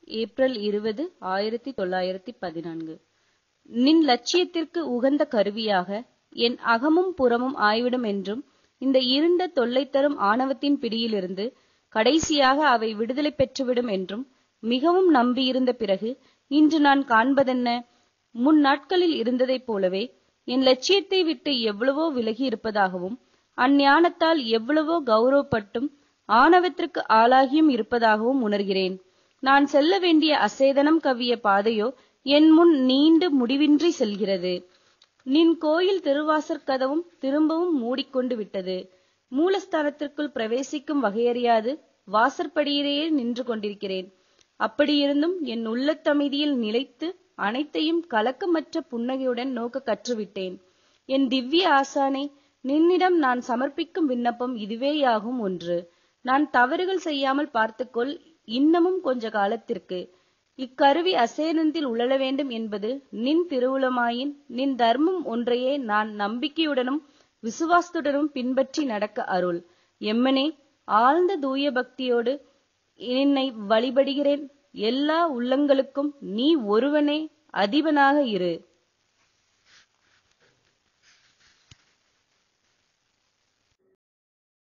April இருபது ஆயிரத்தி தொள்ளாயிரத்தி பதினான்கு நின் லட்சியத்திற்கு உகந்த கருவியாக என் அகமும் புறமும் ஆய்விடும் என்றும் இந்த இருண்ட தொல்லை தரும் ஆணவத்தின் பிடியிலிருந்து கடைசியாக அவை விடுதலை பெற்றுவிடும் என்றும் மிகவும் நம்பியிருந்த பிறகு இன்று நான் காண்பதென்ன முன் நாட்களில் இருந்ததைப் போலவே என் லட்சியத்தை விட்டு எவ்வளவோ விலகி இருப்பதாகவும் அஞ்ஞானத்தால் எவ்வளவோ கௌரவப்பட்டும் ஆணவத்திற்கு ஆளாகியும் இருப்பதாகவும் உணர்கிறேன் நான் செல்ல வேண்டிய அசேதனம் கவ்விய பாதையோ என் முன் நீண்டு முடிவின்றி செல்கிறது நின் கோயில் திருவாசற் கதவும் திரும்பவும் மூடிக்கொண்டு விட்டது மூலஸ்தானத்திற்குள் பிரவேசிக்கும் வகையறியாது வாசற்படியிலேயே நின்று கொண்டிருக்கிறேன் அப்படியிருந்தும் என் உள்ளத்தமைதியில் நிலைத்து அனைத்தையும் கலக்கமற்ற புன்னகையுடன் நோக்க கற்றுவிட்டேன் என் திவ்ய ஆசானே நின்னிடம் நான் சமர்ப்பிக்கும் விண்ணப்பம் இதுவேயாகும் ஒன்று நான் தவறுகள் செய்யாமல் பார்த்துக்கொள் இன்னமும் கொஞ்ச காலத்திற்கு இக்கருவி அசேனத்தில் உழல வேண்டும் என்பது நின் திருவுளமாயின் நின் தர்மம் ஒன்றையே நான் நம்பிக்கையுடனும் விசுவாசத்துடனும் பின்பற்றி நடக்க அருள் எம்மனே ஆழ்ந்த தூய பக்தியோடு என்னை வழிபடுகிறேன் எல்லா உள்ளங்களுக்கும் நீ ஒருவனே அதிபனாக இரு